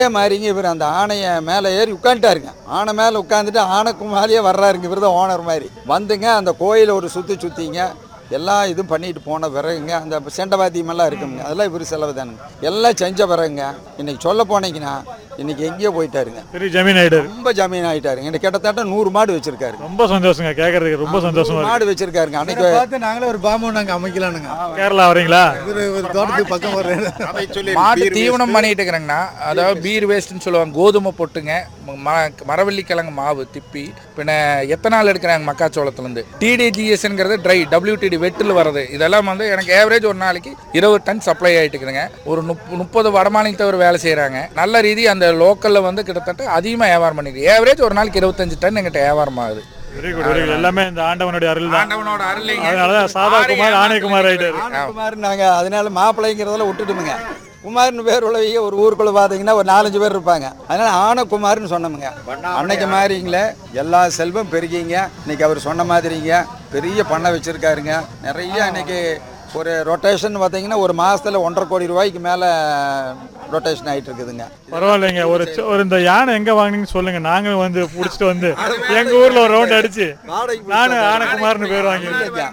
அதே மாதிரிங்க இவர் அந்த ஆணையை மேலே ஏறி உட்காந்துட்டாருங்க ஆனை மேலே உட்காந்துட்டு ஆனைக்கு மேலேயே வர்றாருங்க இவர் தான் ஓனர் மாதிரி வந்துங்க அந்த கோயிலை ஒரு சுற்றி சுற்றிங்க எல்லா இதுவும் பண்ணிட்டு போன பிறகுங்க அந்த செண்டவாத்தியமெல்லாம் இருக்குங்க அதெல்லாம் இவர் செலவு தானுங்க எல்லாம் செஞ்ச பிறகுங்க இன்னைக்கு சொல்ல போனீங்கன்னா இன்னைக்கு எங்கேயோ போயிட்டாருங்க பெரிய ஜமீன் ஆயிட்டாரு ரொம்ப ஜமீன் ஆயிட்டாருங்க இன்னைக்கு கிட்டத்தட்ட நூறு மாடு வச்சிருக்காரு ரொம்ப சந்தோஷங்க கேட்கறதுக்கு ரொம்ப சந்தோஷமா இருக்கு மாடு வச்சிருக்காருங்க அன்னைக்கு பார்த்து நாங்களே ஒரு பாம்பு நாங்கள் அமைக்கலானுங்க கேரளா வரீங்களா இவர் ஒரு தோட்டத்துக்கு பக்கம் வர்றேன் மாட்டு தீவனம் பண்ணிட்டு இருக்கிறேங்கன்னா அதாவது பீர் வேஸ்ட்னு சொல்லுவாங்க கோதுமை பொட்டுங்க ம- மரவள்ளி கிழங்கு மாவு திப்பி பின்ன எத்தனால் எடுக்கிறாங்க மக்காச்சோளத்துலேருந்து டிடிஜிஎஸ்ங்கிறது ட்ரை டபிள்யூடிடி வெட்டில் வர்றது இதெல்லாம் வந்து எனக்கு ஏவரேஜ் ஒரு நாளைக்கு இருபது டன் சப்ளை ஆகிட்டு இருக்குதுங்க ஒரு முப் முப்பது வடமாநிலத்தவர் வேலை செய்கிறாங்க நல்ல ரீதி அந்த லோக்கலில் வந்து கிட்டத்தட்ட அதிகமாக வியாபாரம் பண்ணிருக்கு ஏவரேஜ் ஒரு நாளைக்கு இருபத்தஞ்சு டன் எங்கிட்ட வியாபாரம் ஆகுது வெரி குட் வெரி குட் எல்லாமே இந்த ஆண்டவனுடைய அருள் தான் ஆண்டவனோட அருளைங்க அதனாலதான் சாதா குமார் ஆணையகுமார் ஆயிட்டாரு குமார் நாங்கள் அதனால மாப்பிள்ளைங்கிறதுல விட்டுட்டுமுங்க குமார்னு பேர் உள்ளவங்க ஒரு ஊருக்குள்ள பார்த்தீங்கன்னா ஒரு நாலஞ்சு பேர் இருப்பாங்க அதனால ஆனகுமார்னு சொன்னோமுங்க அன்னைக்கு மாதிரிங்களே எல்லா செல்வம் பெருகிங்க இன்னைக்கு அவர் சொன்ன மாதிரிங்க பெரிய பண்ணை வச்சிருக்காருங்க நிறைய இன்னைக்கு ஒரு ரொட்டேஷன் பார்த்தீங்கன்னா ஒரு மாசத்துல ஒன்றரை கோடி ரூபாய்க்கு மேலே ரொட்டேஷன் ஆயிட்டு இருக்குதுங்க பரவாயில்லைங்க ஒரு சி- ஒரு இந்த யானை எங்க வாங்குனீங்கன்னு சொல்லுங்க நாங்களும் வந்து புடிச்சிட்டு வந்து எங்க ஊர்ல ஒரு ரவுண்ட் அடிச்சு நானும் ஆனகுமார்னு பேர் வாங்கி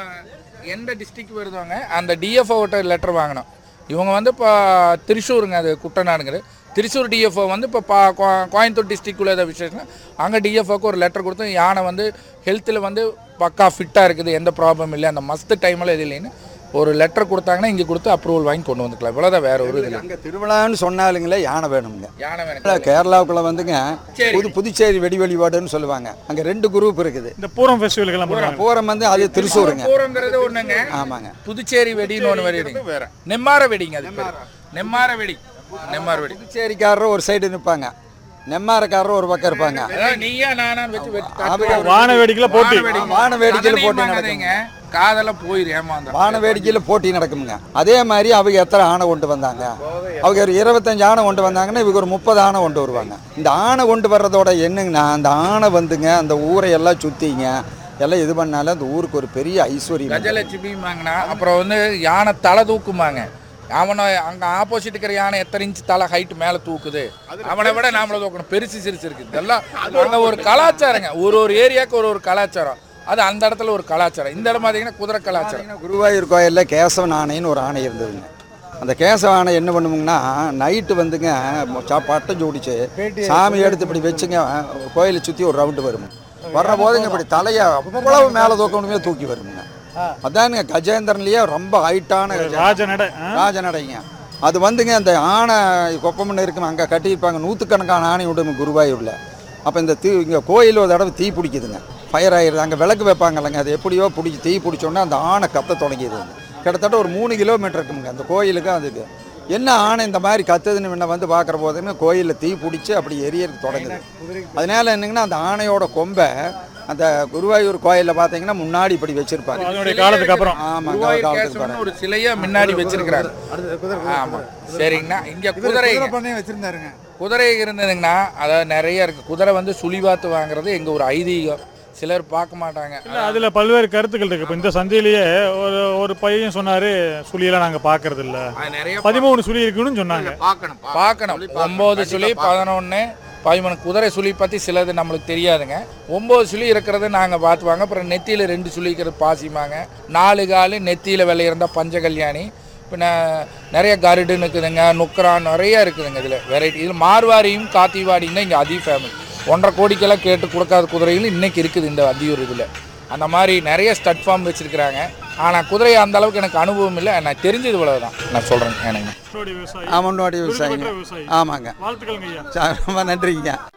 எந்த டிஸ்ட்ரிக்ட் வருதாங்க அந்த டிஎஃப்ஓட்ட லெட்டர் வாங்கினோம் இவங்க வந்து இப்போ திருச்சூருங்க அது குட்டநாடுங்கிறது திருச்சூர் டிஎஃப்ஓ வந்து இப்போ பா கோ- கோயம்புத்தூர் டிஸ்ட்ரிக்டுள்ள ஏதாவது விசேஷம்னா அங்கே டிஎஃப்ஓக்கு ஒரு லெட்டர் கொடுத்து யானை வந்து ஹெல்த்தில் வந்து பக்கா ஃபிட்டாக இருக்குது எந்த ப்ராப்ளம் இல்லை அந்த மஸ்ட் டைமில் இது இல்லைன்னு ஒரு லெட்டர் கொடுத்தாங்கன்னா இங்கே கொடுத்து அப்ரூவல் வாங்கி கொண்டு வந்துக்கலாம் இவ்வளோதான் வேற ஒரு இது இல்லை அங்கே திருவிழான்னு சொன்னாலுங்களே யானை வேணுங்க யானை வேணும் இல்ல, கேரளாவுக்குள்ள வந்துங்க புது புதுச்சேரி வெடி வழிபாடுன்னு சொல்லுவாங்க அங்க ரெண்டு குரூப் இருக்குது இந்த பூரம் ஃபெஸ்டிவலுக்கு எல்லாம் போறாங்க பூரம் வந்து அது திருச்சூருங்க பூரங்கிறது ஒன்றுங்க ஆமாங்க புதுச்சேரி வெடின்னு ஒன்று வெடிங்க வேற நெம்மார வெடிங்க அது பேரு. நெம்மார வெடி நெம்மார வெடி புதுச்சேரிக்காரர் ஒரு சைடு நிற்பாங்க நெம்மாரக்காரர் ஒரு பக்கம் இருப்பாங்க அதாவது நீயா நானா வச்சு வெட்டி அவங்க வான வேடிக்கையில போட்டி வான வேடிக்கையில அதனையும் போட்டி பண்ணாதீங்க. காதெல்லாம் போயிரு ஏமாந்த வான வேடிக்கையில போட்டி நடக்குமுங்க அதே மாதிரி அவங்க எத்தனை ஆணை கொண்டு வந்தாங்க அவங்க ஒரு இருபத்தஞ்சு ஆணை கொண்டு வந்தாங்கன்னா இவங்க ஒரு முப்பது ஆணை கொண்டு வருவாங்க இந்த ஆணை கொண்டு வர்றதோட என்னங்கன்னா அந்த ஆணை வந்துங்க அந்த ஊரை எல்லாம் சுத்திங்க எல்லாம் இது பண்ணாலும் அந்த ஊருக்கு ஒரு பெரிய ஐஸ்வர்யம் கஜலட்சுமிமாங்கண்ணா அப்புறம் வந்து யானை தலை தூக்குமாங்க அவனை அங்க ஆப்போசிட் இருக்கிற யானை எத்தனை இன்ச் தலை ஹைட் மேல தூக்குது அவனை விட நாமள தூக்கணும் பெருசு சிறுசு இருக்குது இதெல்லாம் அங்க ஒரு கலாச்சாரங்க ஒரு ஒரு ஏரியாவுக்கு ஒரு ஒரு கலாச்சாரம் அது அந்த இடத்துல ஒரு கலாச்சாரம் இந்த இடம் பார்த்தீங்கன்னா குதிரை கலாச்சாரம் பார்த்தீங்கன்னா குருவாயூர் கோயிலில் கேசவன் ஆணைன்னு ஒரு ஆணை இருந்ததுங்க அந்த கேசவ ஆணை என்ன பண்ணுவோங்கன்னா நைட்டு வந்துங்க சா- பட்டம் ஜோடிச்சு சாமி எடுத்து இப்படி வச்சுங்க கோயிலை சுற்றி ஒரு ரவுண்டு வரும் வர்ற போதுங்க இப்படி தலையை அவ்வளவு மேலே தூக்கணுமே தூக்கி வருங்க அதானுங்க கஜேந்திரன்லேயே ரொம்ப ஹைட்டான ராஜ நடை ஆ? ராஜநடைங்க அது வந்துங்க அந்த ஆனை கொப்பம்னு இருக்கும் அங்கே கட்டியிருப்பாங்க நூற்றுக்கணக்கான ஆணை விடுங்க குருவாயூரில் அப்போ இந்த தீ இங்கே கோயில் ஒரு தடவை தீ பிடிக்குதுங்க ஃபயர் ஆயிடுது அங்கே விளக்கு வைப்பாங்கல்லங்க அது எப்படியோ பிடிச்சி தீ பிடிச்சோன்னே அந்த ஆணை கத்த தொடங்கிடுது கிட்டத்தட்ட ஒரு மூணு கிலோமீட்டர் இருக்குங்க அந்த கோயிலுக்கு அதுக்கு என்ன ஆணை இந்த மாதிரி கத்துதுன்னு முன்ன வந்து பார்க்குற போதுங்க கோயிலில் தீ பிடிச்சி அப்படி எரியறது தொடங்குது அதனால என்னங்கன்னா அந்த ஆணையோட கொம்பை அந்த குருவாயூர் கோயிலில் பார்த்தீங்கன்னா முன்னாடி இப்படி வச்சிருப்பாங்க அதனுடைய காலத்துக்கு அப்புறம் ஆமாங்க குருவாயூர் காலத்துக்கு கேசவன் ஒரு சிலையா முன்னாடி வச்சிருக்கிறாரு அடுத்து குதிரை ஆமா சரிங்கண்ணா இங்க குதிரை குதிரை பண்ணையே வச்சிருந்தாருங்க குதிரை இருந்ததுங்கன்னா அதாவது நிறைய இருக்கு குதிரை வந்து சுழிவாத்து வாங்குறது எங்க ஒரு ஐதீகம் சிலர் பார்க்க மாட்டாங்க இல்ல அதுல பல்வேறு கருத்துக்கள் இருக்கு இப்ப இந்த சந்தையிலேயே ஒரு ஒரு பையன் சொன்னாரு சுழியெல்லாம் நாங்க பாக்குறது இல்ல அது நிறைய பதிமூணு சுழி இருக்குன்னு சொன்னாங்க பார்க்கணும் பார்க்கணும் ஒன்பது சுழி பதினொன்று பதிமூணு குதிரை சுழி பற்றி சிலது நம்மளுக்கு தெரியாதுங்க ஒம்பது சுழி இருக்கிறது நாங்கள் பார்த்துவாங்க அப்புறம் நெத்தியில் ரெண்டு சுழி இருக்கிறது பாசிமாங்க நாலு காலு நெத்தியில் வெள்ளை இருந்தால் பஞ்சகல்யாணி பின்ன நிறைய கருடுன்னு இருக்குதுங்க நுக்கரான் நிறைய இருக்குதுங்க இதில் வெரைட்டி இதில் மார்வாரியும் காத்திவாடியும் தான் இங்கே அதிக ஃபேமஸ் ஒன்றரை கோடிக்கெல்லாம் கேட்டு கொடுக்காத குதிரைகள் இன்னைக்கு இருக்குது இந்த அதியூர் இதில் அந்த மாதிரி நிறைய ஸ்டட் ஃபார்ம் வச்சுருக்கிறாங்க ஆனால் குதிரை அந்த அளவுக்கு எனக்கு அனுபவம் இல்லை நான் தெரிஞ்சது இவ்வளவு தான் நான் சொல்கிறேன் எனக்கு விவசாயி ஆமாம் விவசாயிங்க பெற்ற விவசாயி ஆமாங்க வாழ்த்துக்கள்ங்க ஐயா சா- ரொம்ப நன்றிங்க